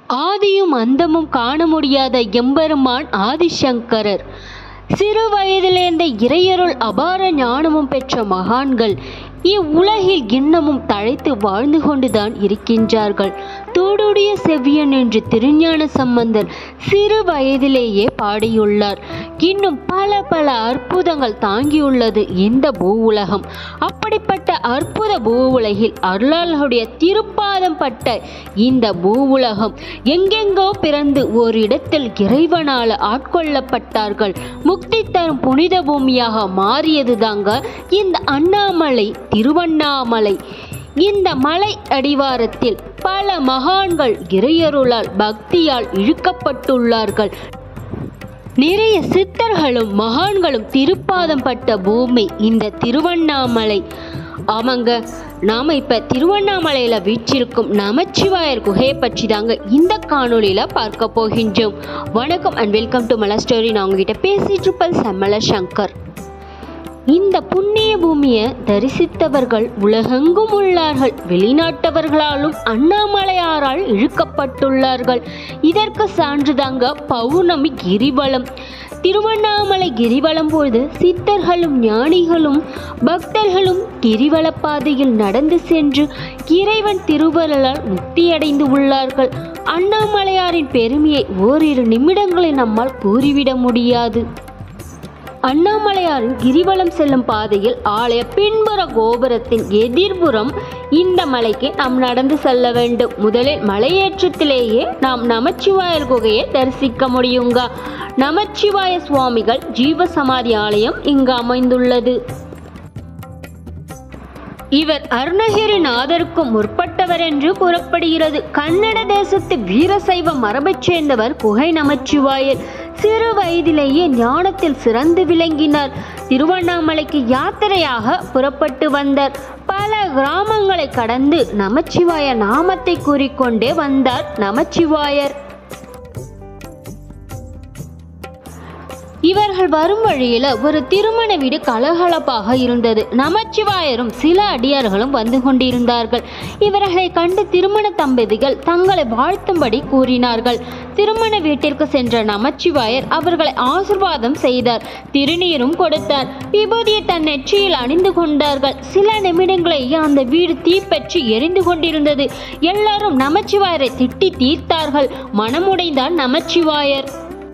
ஆதியும் அந்தமும் காண முடியாத எம்பெருமான் ஆதிசங்கரர் சிறு வயதிலேந்த இறையருள் அபார ஞானமும் பெற்ற மகான்கள் இவ்வுலகில் இன்னமும் தழைத்து வாழ்ந்து கொண்டுதான் இருக்கின்றார்கள் தோடுடைய செவ்வியன் என்று திருஞான சம்பந்தர் சிறு வயதிலேயே பாடியுள்ளார் இன்னும் பல பல அற்புதங்கள் தாங்கியுள்ளது இந்த பூ உலகம் அப்படிப்பட்ட அற்புத பூ உலகில் அருளாளருடைய திருப்பாதம் பட்ட இந்த பூ உலகம் எங்கெங்கோ பிறந்து ஓரிடத்தில் இறைவனால ஆட்கொள்ளப்பட்டார்கள் முக்தி தரும் புனித பூமியாக மாறியது தாங்க இந்த அண்ணாமலை திருவண்ணாமலை இந்த மலை அடிவாரத்தில் பல மகான்கள் இறையருளால் பக்தியால் இழுக்கப்பட்டுள்ளார்கள் நிறைய சித்தர்களும் மகான்களும் திருப்பாதம் பட்ட பூமி இந்த திருவண்ணாமலை ஆமாங்க நாம இப்ப திருவண்ணாமலையில வீற்றிருக்கும் நமச்சிவாயர் குகையை பற்றி தாங்க இந்த காணொளியில பார்க்க போகின்றோம் வணக்கம் and welcome to Mala story நான் உங்ககிட்ட பேசிட்டு இருப்பது செம்மல சங்கர் இந்த புண்ணிய பூமியை தரிசித்தவர்கள் உலகெங்கும் உள்ளார்கள் வெளிநாட்டவர்களாலும் அண்ணாமலையாரால் இழுக்கப்பட்டுள்ளார்கள் இதற்கு சான்றுதாங்க பௌர்ணமி கிரிவலம் திருவண்ணாமலை கிரிவலம் பொழுது சித்தர்களும் ஞானிகளும் பக்தர்களும் கிரிவல பாதையில் நடந்து சென்று இறைவன் திருவருளால் முக்தியடைந்து உள்ளார்கள் அண்ணாமலையாரின் பெருமையை ஓரிரு நிமிடங்களில் நம்மால் கூறிவிட முடியாது அண்ணாமலையாரின் கிரிவலம் செல்லும் பாதையில் ஆலய பின்புற கோபுரத்தின் எதிர்புறம் இந்த மலைக்கு நாம் நடந்து செல்ல வேண்டும் முதலில் மலையேற்றத்திலேயே நாம் நமச்சிவாயர் குகையை தரிசிக்க முடியுங்க நமச்சிவாய சுவாமிகள் ஜீவசமாதி ஆலயம் இங்கு அமைந்துள்ளது இவர் அருணகிரிநாதருக்கும் முற்பட்டவர் என்று கூறப்படுகிறது கன்னட தேசத்து வீரசைவ மரபைச் சேர்ந்தவர் குகை நமச்சிவாயர் சிறு வயதிலேயே ஞானத்தில் சிறந்து விளங்கினார் திருவண்ணாமலைக்கு யாத்திரையாக புறப்பட்டு வந்தார் பல கிராமங்களை கடந்து நமச்சிவாய நாமத்தை கூறிக்கொண்டே வந்தார் நமச்சிவாயர் இவர்கள் வரும் வழியில ஒரு திருமண வீடு கலகலப்பாக இருந்தது நமச்சிவாயரும் சில அடியார்களும் வந்து கொண்டிருந்தார்கள் இவர்களை கண்டு திருமண தம்பதிகள் தங்களை வாழ்த்தும்படி கூறினார்கள் திருமண வீட்டிற்கு சென்ற நமச்சிவாயர் அவர்களை ஆசிர்வாதம் செய்தார் திருநீரும் கொடுத்தார் விபூதியை தன் நெற்றியில் அணிந்து கொண்டார்கள் சில நிமிடங்களேயே அந்த வீடு தீப்பற்றி எரிந்து கொண்டிருந்தது எல்லாரும் நமச்சிவாயரை திட்டி தீர்த்தார்கள் மனமுடைந்தார் நமச்சிவாயர்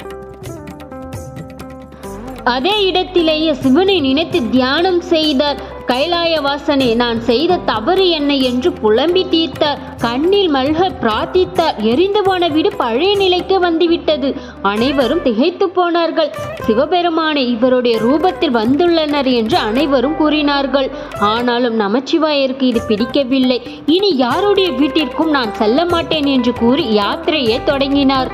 அதே இடத்திலேயே சிவனை நினைத்து தியானம் செய்தார் கைலாய வாசனே நான் செய்த தவறு என்ன என்று புலம்பி தீர்த்தார் கண்ணில் மல்க பிரார்த்தித்தார் எரிந்து போன வீடு பழைய நிலைக்கு வந்துவிட்டது அனைவரும் திகைத்து போனார்கள் சிவபெருமானே இவருடைய ரூபத்தில் வந்துள்ளனர் என்று அனைவரும் கூறினார்கள் ஆனாலும் நமச்சிவாயருக்கு இது பிடிக்கவில்லை இனி யாருடைய வீட்டிற்கும் நான் செல்ல மாட்டேன் என்று கூறி யாத்திரையை தொடங்கினார்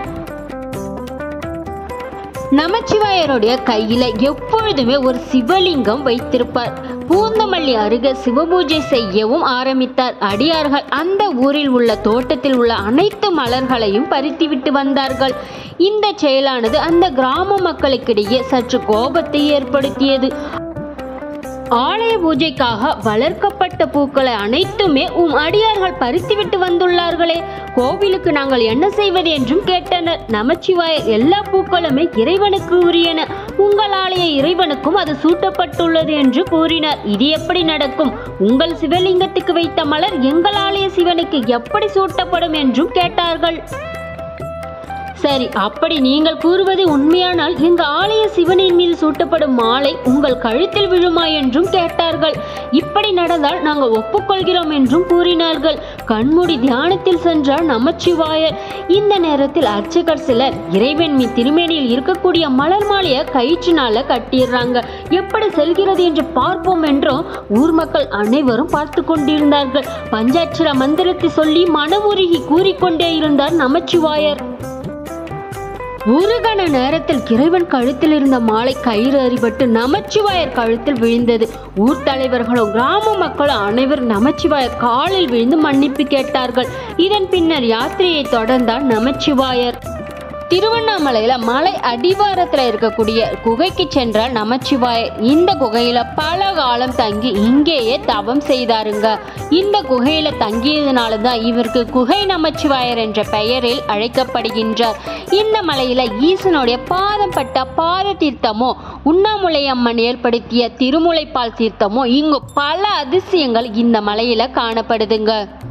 நமச்சிவாயருடைய கையில எப்பொழுதுமே ஒரு சிவலிங்கம் வைத்திருப்பார் பூந்தமல்லி அருகே சிவபூஜை செய்யவும் ஆரம்பித்தார் அடியார்கள் அந்த ஊரில் உள்ள தோட்டத்தில் உள்ள அனைத்து மலர்களையும் பறித்துவிட்டு வந்தார்கள் இந்த செயலானது அந்த கிராம மக்களுக்கிடையே சற்று கோபத்தை ஏற்படுத்தியது ஆலய பூஜைக்காக வளர்க்கப்பட்ட பூக்களை அனைத்துமே உம் அடியார்கள் பறித்துவிட்டு வந்துள்ளார்களே கோவிலுக்கு நாங்கள் என்ன செய்வது என்றும் கேட்டனர் நமச்சிவாயர் எல்லா பூக்களுமே இறைவனுக்கு உரியன உங்கள் ஆலய இறைவனுக்கும் அது சூட்டப்பட்டுள்ளது என்று கூறினார் இது எப்படி நடக்கும் உங்கள் சிவலிங்கத்துக்கு வைத்த மலர் எங்கள் ஆலய சிவனுக்கு எப்படி சூட்டப்படும் என்றும் கேட்டார்கள் சரி அப்படி நீங்கள் கூறுவது உண்மையானால் எங்க ஆலய சிவனின் மீது சூட்டப்படும் மாலை உங்கள் கழுத்தில் விழுமா என்றும் கேட்டார்கள் இப்படி நடந்தால் நாங்கள் ஒப்புக்கொள்கிறோம் என்றும் கூறினார்கள் கண்மூடி தியானத்தில் சென்றார் நமச்சிவாயர் இந்த நேரத்தில் அர்ச்சகர் சிலர் இறைவன் மீ திருமேனியில் இருக்கக்கூடிய மலர் மாலையை கயிற்றினால கட்டிடுறாங்க எப்படி செல்கிறது என்று பார்ப்போம் என்றும் ஊர் மக்கள் அனைவரும் பார்த்து கொண்டிருந்தார்கள் பஞ்சாட்சர மந்திரத்தை சொல்லி மனமுருகி கூறிக்கொண்டே இருந்தார் நமச்சிவாயர் ஒரு கண நேரத்தில் இறைவன் கழுத்தில் இருந்த மாலை கயிறு அறிபட்டு நமச்சிவாயர் கழுத்தில் விழுந்தது ஊர் தலைவர்களும் கிராம மக்களும் அனைவரும் நமச்சிவாயர் காலில் விழுந்து மன்னிப்பு கேட்டார்கள் இதன் பின்னர் யாத்திரையை தொடர்ந்தார் நமச்சிவாயர் திருவண்ணாமலையில மலை அடிவாரத்துல இருக்கக்கூடிய குகைக்கு சென்றால் நமச்சிவாய இந்த குகையில பல காலம் தங்கி இங்கேயே தவம் செய்தாருங்க இந்த குகையில தங்கியதுனால தான் இவருக்கு குகை நமச்சிவாயர் என்ற பெயரில் அழைக்கப்படுகின்றார் இந்த மலையில ஈசனுடைய பாதம் பட்ட பாத தீர்த்தமோ உண்ணாமுலை அம்மன் ஏற்படுத்திய திருமுலைப்பால் தீர்த்தமோ இங்கு பல அதிசயங்கள் இந்த மலையில காணப்படுதுங்க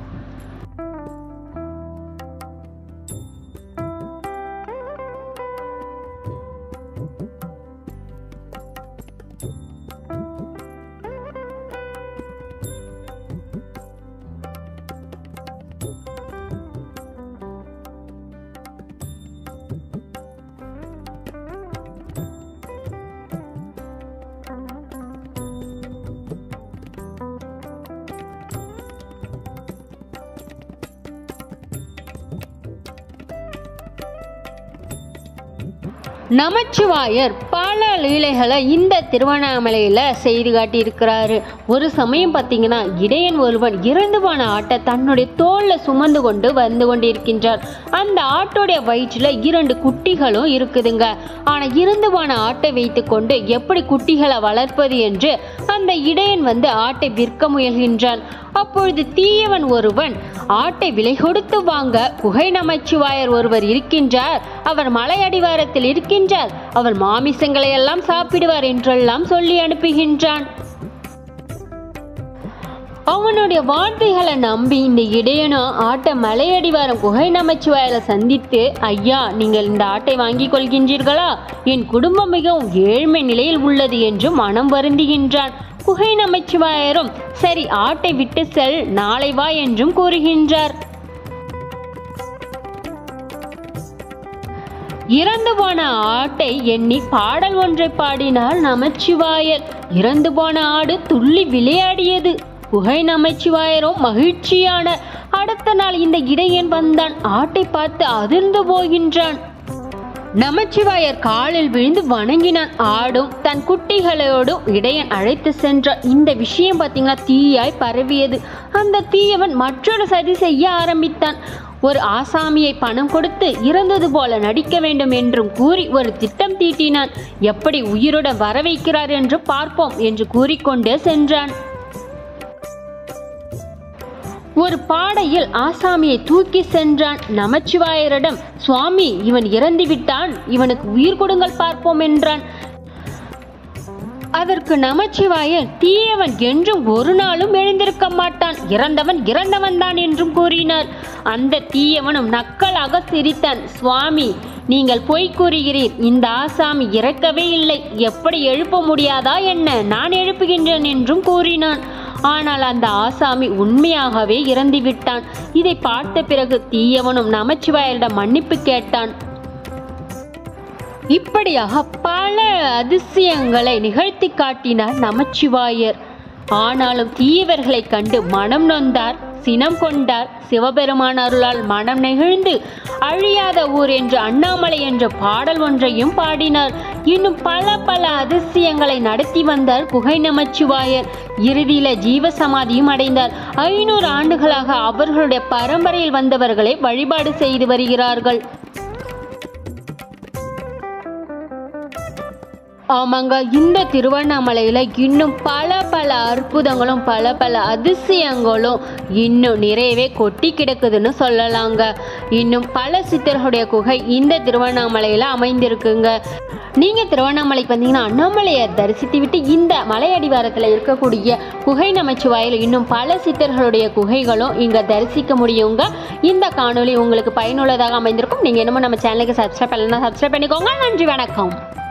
நமச்சிவாயர் பல லீலைகளை இந்த திருவண்ணாமலையில் செய்து காட்டியிருக்கிறாரு ஒரு சமயம் பார்த்தீங்கன்னா இடையன் ஒருவன் இறந்து போன ஆட்டை தன்னுடைய தோளில் சுமந்து கொண்டு வந்து கொண்டிருக்கின்றார் அந்த ஆட்டோடைய வயிற்றில் இரண்டு குட்டிகளும் இருக்குதுங்க ஆனால் இறந்து போன ஆட்டை வைத்துக்கொண்டு எப்படி குட்டிகளை வளர்ப்பது என்று அந்த இடையன் வந்து ஆட்டை விற்க முயல்கின்றான் அப்பொழுது தீயவன் ஒருவன் ஆட்டை விலை கொடுத்து வாங்க குகை நமச்சிவாயர் ஒருவர் இருக்கின்றார் அவர் மலை அடிவாரத்தில் இருக்கின்றார் அவர் மாமிசங்களை எல்லாம் சாப்பிடுவார் என்றெல்லாம் சொல்லி அனுப்புகின்றான் அவனுடைய வார்த்தைகளை நம்பி இந்த இடையனோ ஆட்டை மலையடிவாரம் குகை நமச்சிவாயில சந்தித்து ஐயா நீங்கள் இந்த ஆட்டை வாங்கிக் கொள்கின்றீர்களா என் குடும்பம் மிகவும் ஏழ்மை நிலையில் உள்ளது என்று மனம் வருந்துகின்றான் குகை நமச்சிவாயரும் சரி ஆட்டை விட்டு செல் நாளை வா என்றும் கூறுகின்றார் இறந்து போன ஆட்டை எண்ணி பாடல் ஒன்றை பாடினார் நமச்சிவாயர் இறந்து போன ஆடு துள்ளி விளையாடியது குகை நமச்சிவாயரும் மகிழ்ச்சியான அடுத்த நாள் இந்த இடையன் வந்தான் ஆட்டை பார்த்து அதிர்ந்து போகின்றான் நமச்சிவாயர் காலில் விழுந்து வணங்கினான் ஆடும் தன் குட்டிகளோடும் இடையன் அழைத்து சென்றார் இந்த விஷயம் பார்த்தீங்கன்னா தீயாய் பரவியது அந்த தீயவன் மற்றொரு சதி செய்ய ஆரம்பித்தான் ஒரு ஆசாமியை பணம் கொடுத்து இறந்தது போல நடிக்க வேண்டும் என்றும் கூறி ஒரு திட்டம் தீட்டினான் எப்படி உயிருடன் வர வைக்கிறார் என்று பார்ப்போம் என்று கூறிக்கொண்டே சென்றான் ஒரு பாடையில் ஆசாமியை தூக்கி சென்றான் நமச்சிவாயரிடம் சுவாமி இவன் இறந்து விட்டான் இவனுக்கு உயிர் கொடுங்கள் பார்ப்போம் என்றான் அதற்கு நமச்சிவாயர் தீயவன் என்றும் ஒரு நாளும் எழுந்திருக்க மாட்டான் இறந்தவன் இறந்தவன் தான் என்றும் கூறினார் அந்த தீயவனும் நக்கலாக சிரித்தான் சுவாமி நீங்கள் பொய் கூறுகிறீர் இந்த ஆசாமி இறக்கவே இல்லை எப்படி எழுப்ப முடியாதா என்ன நான் எழுப்புகின்றேன் என்றும் கூறினான் ஆனால் அந்த ஆசாமி உண்மையாகவே இறந்து விட்டான் இதை பார்த்த பிறகு தீயவனும் நமச்சிவாயரிடம் மன்னிப்பு கேட்டான் இப்படியாக பல அதிசயங்களை நிகழ்த்தி காட்டினார் நமச்சிவாயர் ஆனாலும் தீயவர்களை கண்டு மனம் நொந்தார் சினம் கொண்டார் சிவபெருமான் அருளால் மனம் நெகிழ்ந்து அழியாத ஊர் என்று அண்ணாமலை என்ற பாடல் ஒன்றையும் பாடினார் இன்னும் பல பல அதிசயங்களை நடத்தி வந்தார் குகை நமச்சிவாயர் இறுதியில ஜீவசமாதியும் அடைந்தார் ஐநூறு ஆண்டுகளாக அவர்களுடைய பரம்பரையில் வந்தவர்களை வழிபாடு செய்து வருகிறார்கள் ஆமாங்க இந்த திருவண்ணாமலையில் இன்னும் பல பல அற்புதங்களும் பல பல அதிசயங்களும் இன்னும் நிறையவே கொட்டி கிடக்குதுன்னு சொல்லலாங்க இன்னும் பல சித்தர்களுடைய குகை இந்த திருவண்ணாமலையில் அமைந்திருக்குங்க நீங்கள் திருவண்ணாமலைக்கு வந்தீங்கன்னா அண்ணாமலையை தரிசித்து விட்டு இந்த மலை அடிவாரத்தில் இருக்கக்கூடிய குகை நமச்சிவாயில் இன்னும் பல சித்தர்களுடைய குகைகளும் இங்கே தரிசிக்க முடியுங்க இந்த காணொளி உங்களுக்கு பயனுள்ளதாக அமைந்திருக்கும் நீங்கள் என்னமோ நம்ம சேனலுக்கு சப்ஸ்கிரைப் பண்ணலாம் சப்ஸ்கிரைப் பண்ணிக்கோங்க நன்றி வணக்கம்